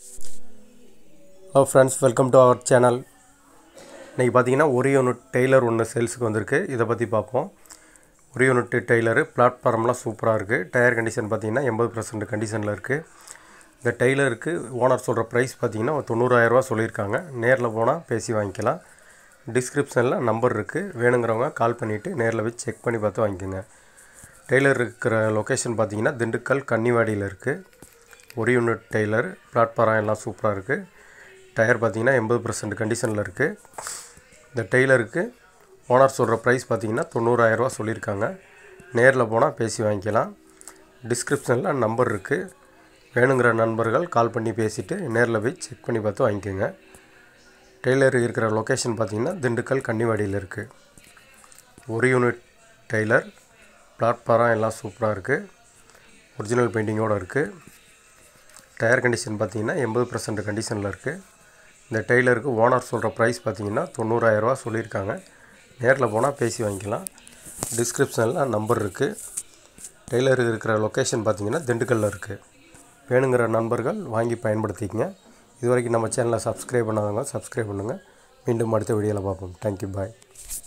hello friends welcome to our channel இன்றைக்கி பார்த்தீங்கன்னா ஒரு யூனிட் டெய்லர் ஒன்று சேல்ஸுக்கு வந்திருக்கு இதை பற்றி பார்ப்போம் ஒரு யூனிட் டெய்லரு பிளாட்ஃபார்ம்லாம் சூப்பராக இருக்குது டயர் கண்டிஷன் பார்த்தீங்கன்னா எண்பது பர்சன்ட் கண்டிஷனில் இருக்குது இந்த டெய்லருக்கு ஓனர் சொல்கிற ப்ரைஸ் பார்த்தீங்கன்னா தொண்ணூறாயிரரூவா சொல்லியிருக்காங்க நேரில் போனால் பேசி வாங்கிக்கலாம் டிஸ்கிரிப்ஷனில் நம்பர் இருக்குது வேணுங்கிறவங்க கால் பண்ணிவிட்டு நேரில் போய் செக் பண்ணி பார்த்து வாங்கிக்கோங்க டெய்லர் இருக்கிற லொக்கேஷன் பார்த்தீங்கன்னா திண்டுக்கல் கன்னிவாடியில் இருக்குது ஒரு யூனிட் டெய்லர் பிளாட்ஃபாரம் எல்லாம் சூப்பராக இருக்குது டயர் பார்த்தீங்கன்னா எண்பது பர்சன்ட் கண்டிஷனில் இருக்குது இந்த டெய்லருக்கு ஓனர் சொல்கிற ப்ரைஸ் பார்த்தீங்கன்னா தொண்ணூறாயிரரூவா சொல்லியிருக்காங்க நேரில் போனால் பேசி வாங்கிக்கலாம் டிஸ்கிரிப்ஷனில் நம்பர் இருக்குது வேணுங்கிற நண்பர்கள் கால் பண்ணி பேசிவிட்டு நேரில் போய் செக் பண்ணி பார்த்து வாங்கிக்கோங்க டெய்லர் இருக்கிற லொக்கேஷன் பார்த்தீங்கன்னா திண்டுக்கல் கன்னிவாடியில் இருக்குது ஒரு யூனிட் டெய்லர் பிளாட்ஃபாரம் எல்லாம் சூப்பராக இருக்குது ஒரிஜினல் பெயிண்டிங்கோடு இருக்குது டயர் கண்டிஷன் பார்த்தீங்கன்னா எண்பது பர்சன்ட் கண்டிஷனில் இருக்குது இந்த டெய்லருக்கு ஓனர் சொல்கிற ப்ரைஸ் பார்த்தீங்கன்னா தொண்ணூறாயிரரூவா சொல்லியிருக்காங்க நேரில் போனால் பேசி வாங்கிக்கலாம் டிஸ்கிரிப்ஷனில் நம்பர் இருக்குது டெய்லர் இருக்கிற லொக்கேஷன் பார்த்தீங்கன்னா திண்டுக்கல்லில் இருக்குது வேணுங்கிற நண்பர்கள் வாங்கி பயன்படுத்திக்கங்க இது வரைக்கும் நம்ம சேனலை சப்ஸ்கிரைப் பண்ணாதவங்க சப்ஸ்கிரைப் பண்ணுங்கள் மீண்டும் அடுத்த வீடியோவில் பார்ப்போம் தேங்க்யூ பாய்